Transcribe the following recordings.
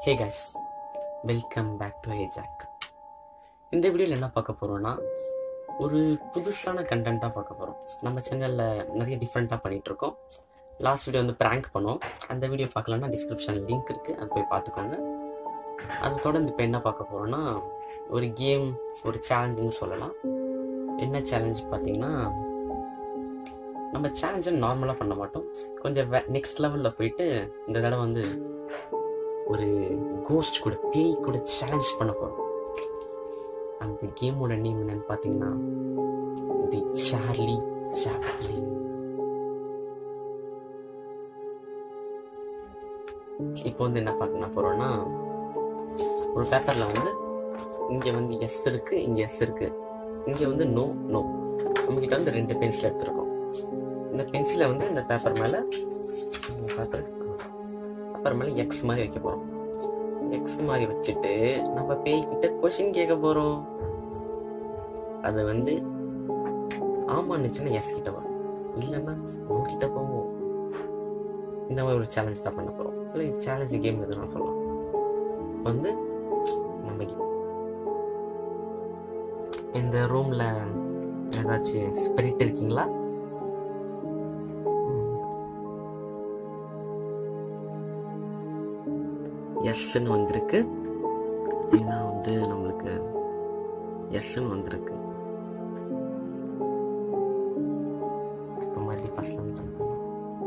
Hey guys welcome back to Hey Jack இந்த வீடியோவில் என்ன பார்க்க போகிறோம்னா ஒரு புதுசான கண்டென்ட் தான் பார்க்க போகிறோம் நம்ம சேனலில் நிறைய டிஃப்ரெண்ட்டாக பண்ணிகிட்ருக்கோம் லாஸ்ட் வீடியோ வந்து ப்ராங்க் பண்ணோம் அந்த வீடியோ பார்க்கலன்னா டிஸ்கிரிப்ஷன் லிங்க் இருக்குது அது போய் பார்த்துக்கோங்க அதை தொடர்ந்து இப்போ என்ன பார்க்க போகிறோம்னா ஒரு கேம் ஒரு சேலஞ்சுன்னு சொல்லலாம் என்ன சேலஞ்ச் பார்த்தீங்கன்னா நம்ம சேலஞ்சை நார்மலாக பண்ண மாட்டோம் கொஞ்சம் நெக்ஸ்ட் லெவலில் போயிட்டு இந்த தடவை வந்து ஒரு கோஸ்ட் கூட பேய் கூட சேலஞ்ச் பண்ண போகிறோம் அந்த கேமோட நேம் என்னன்னு பார்த்தீங்கன்னா தி சார்லி சாப்ளின் இப்போ வந்து என்ன பார்க்க போகிறோம்னா ஒரு பேப்பரில் வந்து இங்கே வந்து எஸ் இருக்குது இங்கே எஸ் இருக்குது இங்கே வந்து நோ நோ நம்மக்கிட்ட வந்து ரெண்டு பென்சில் எடுத்துருக்கோம் இந்த பென்சிலை வந்து இந்த பேப்பர் மேலே பேப்பர் பேப்பர் மேலே எக்ஸ் மாதிரி வைக்க போகிறோம் எக்ஸ் மாதிரி வச்சுட்டு நம்ம பேய்கிட்ட கொஷின் கேட்க போகிறோம் அது வந்து ஆமான்னுச்சுன்னா எஸ் கிட்ட வரும் இல்லைன்னா உங்ககிட்ட போவோம் இந்த மாதிரி ஒரு சேலஞ்ச் தான் பண்ண போகிறோம் இல்லை சேலஞ்ச் கேம் எதுனா சொல்லலாம் வந்து நம்ம இந்த ரூமில் ஏதாச்சும் ஸ்பிரிட் இருக்கீங்களா எஸ்ன்னு வந்திருக்கு அப்படின்னா வந்து நம்மளுக்கு எஸ்ன்னு வந்திருக்கு இப்போ மாதிரி ஃபஸ்ட்ல வந்து try பண்ணலாம்.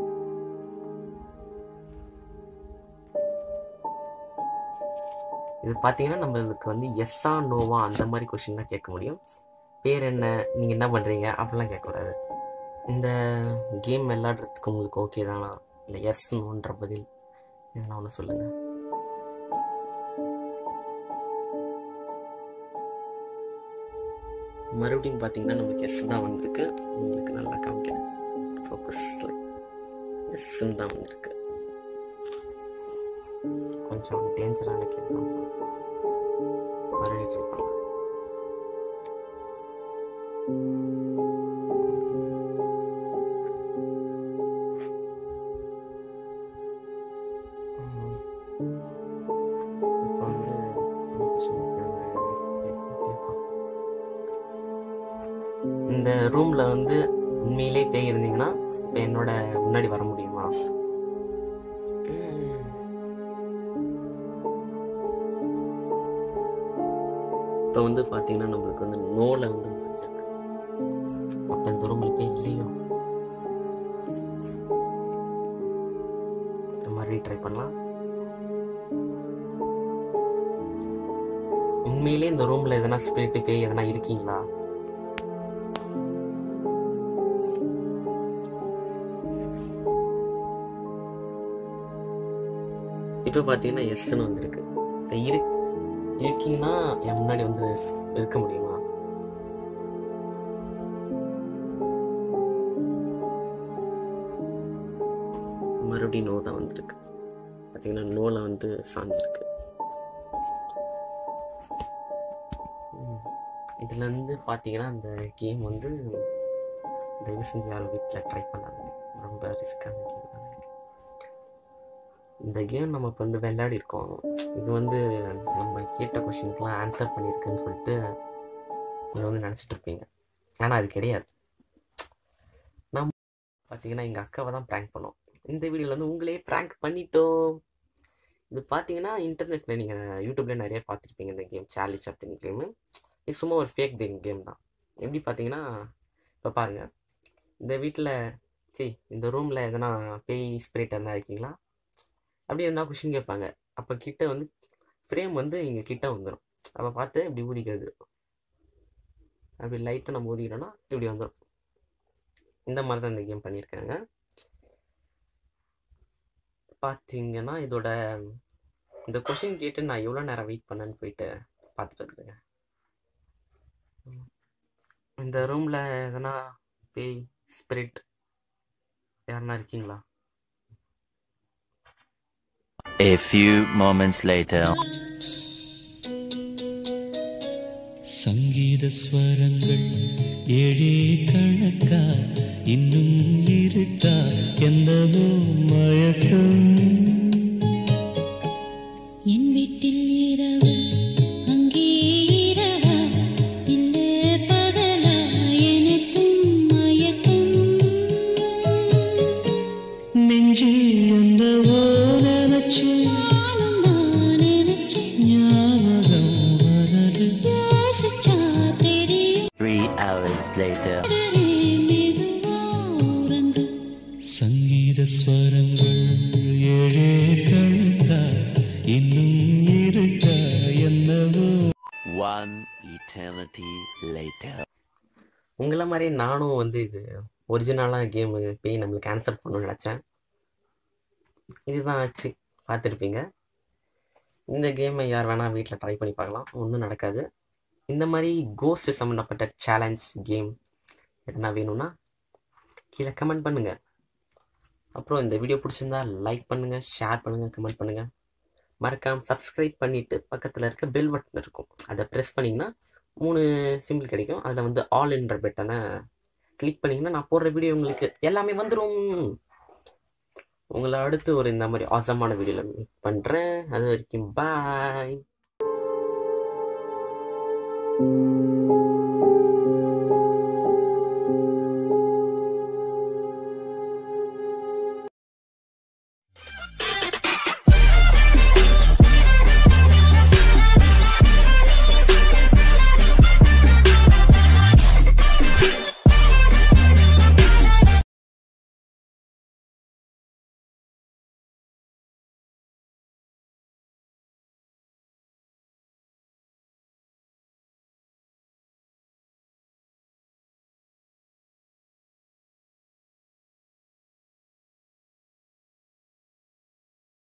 இது பார்த்தீங்கன்னா நம்மளுக்கு வந்து எஸ்ஸா நோவா அந்த மாதிரி கொஸ்டின் தான் கேட்க முடியும் பேர் என்ன நீங்கள் என்ன பண்ணுறீங்க அப்படிலாம் கேட்கக்கூடாது இந்த கேம் விளையாடுறதுக்கு உங்களுக்கு ஓகே தானா இல்லை எஸ் நோன்ற பதில் இதெல்லாம் ஒன்று சொல்லுங்கள் மறுபடியும் பார்த்தீங்கன்னா நமக்கு எஸ் தான் வந்திருக்கு உங்களுக்கு நல்லா காமிக்கிறேன் ஃபோக்கஸில் எஸ்ன்னு தான் வந்திருக்கு கொஞ்சம் டேஞ்சரான கேம் தான் மறுபடியும் ட்ரை பண்ணலாம் ம். இப்போ வந்து என்ன question கேட்பான்? இந்த ரூம்ல வந்து உண்மையிலே பேய் இருந்தீங்கன்னா இப்போ என்னோட முன்னாடி வர முடியுமா உம். இப்போ வந்து பார்த்தீங்கன்னா நம்மளுக்கு வந்து நோல வந்து முடிஞ்சிருக்கு அப்போ இந்த ரூம்ல பேய் இல்லையோ இந்த மாதிரி ட்ரை பண்ணலாம் உண்மையிலே இந்த ரூம்ல எதனா ஸ்பிரிட் பேய் எதனா இருக்கீங்களா இப்போ பார்த்தீங்கன்னா எஸ்ன்னு வந்திருக்கு இப்போ இரு இருக்கீங்கன்னா என் முன்னாடி வந்து இருக்க முடியுமா மறுபடியும் நோ தான் வந்திருக்கு பார்த்தீங்கன்னா நோல வந்து சாஞ்சிருக்கு ம். இதுல இருந்து பார்த்தீங்கன்னா இந்த கேம் வந்து தயவு செஞ்சு யாரும் வீட்டில் ட்ரை பண்ணாதீங்க ரொம்ப ரிஸ்க்கான கேம் இந்த கேம் நம்ம இப்போ வந்து விளையாடி இருக்கோம் இது வந்து நம்ம கேட்ட கொஷினுக்குலாம் ஆன்சர் பண்ணியிருக்குன்னு சொல்லிட்டு நீங்கள் வந்து நினச்சிட்டு இருப்பீங்க ஆனால் அது கிடையாது நம்ம பார்த்தீங்கன்னா எங்கள் அக்காவை தான் ப்ராங்க் பண்ணோம் இந்த வீடியோவில் வந்து உங்களே ப்ராங்க் பண்ணிட்டோம் இது பார்த்தீங்கன்னா இன்டர்நெட்டில் நீங்கள் யூடியூப்லேயே நிறைய பார்த்துருப்பீங்க இந்த கேம் சார்லிஸ் அப்படின்னு கேமு இது சும்மா ஒரு ஃபேக் கேம் கேம் தான் எப்படி பார்த்தீங்கன்னா இப்போ பாருங்கள் இந்த வீட்டில் சரி இந்த ரூமில் எதனா பேய் ஸ்பிரிட் எதனா இருக்கீங்களா அப்படி எதனா கொஷின் கேட்பாங்க அப்போ கிட்ட வந்து ஃப்ரேம் வந்து இங்கே கிட்ட வந்துடும் அப்போ பார்த்து இப்படி ஊதிக்கிறது அப்படி லைட்டாக நம்ம ஊதிக்கிறோன்னா இப்படி வந்துடும் இந்த மாதிரி தான் இந்த கேம் பண்ணியிருக்காங்க பார்த்தீங்கன்னா இதோட இந்த கொஷின் கேட்டு நான் எவ்வளோ நேரம் வெயிட் பண்ணேன்னு போயிட்டு பார்த்துட்டு வந்துருக்கேன் இந்த ரூமில் எதனா பேய் ஸ்பிரிட் யாருன்னா இருக்கீங்களா A few moments later. சங்கீத ஸ்வரங்கள் ஏழே கணக்கா இன்னும் இருக்கா என்னவோ மயக்கம் என் என்னவோ நினைச்சு நானும் நான் நினைச்சேன் ஞாபகம் வருது யோசிச்சா தெரியும் Three hours later. மெதுவா உறங்கு சங்கீத ஸ்வரங்கள் ஏழே கணக்கா இன்னும் இருக்கா என்னவோ One eternity later. உங்களை மாதிரி நானும் வந்து இது ஒரிஜினலாக கேமு போய் நம்மளுக்கு ஆன்சர் பண்ணணும்னு நினச்சேன் இதுதான் ஆச்சு பார்த்துருப்பீங்க இந்த கேமை யார் வேணால் வீட்டில் ட்ரை பண்ணி பார்க்கலாம் ஒன்றும் நடக்காது இந்த மாதிரி கோஸ்ட் சம்மந்தப்பட்ட சேலஞ்ச் கேம் எதனா வேணும்னா கீழே கமெண்ட் பண்ணுங்கள் அப்புறம் இந்த வீடியோ பிடிச்சிருந்தா லைக் பண்ணுங்கள் ஷேர் பண்ணுங்கள் கமெண்ட் பண்ணுங்கள் மறக்காம சப்ஸ்கிரைப் பண்ணிவிட்டு பக்கத்தில் இருக்க பெல் பட்டன் இருக்கும் அதை ப்ரெஸ் பண்ணிங்கன்னா மூணு சிம்பிள் கிடைக்கும் அதில் வந்து ஆல் என்ற பட்டனை கிளிக் பண்ணிங்கன்னா நான் போடுற வீடியோ உங்களுக்கு எல்லாமே வந்துடும் உங்களை அடுத்து ஒரு இந்த மாதிரி ஆசமான வீடியோவில் மீட் பண்ணுறேன் அது வரைக்கும் பாய்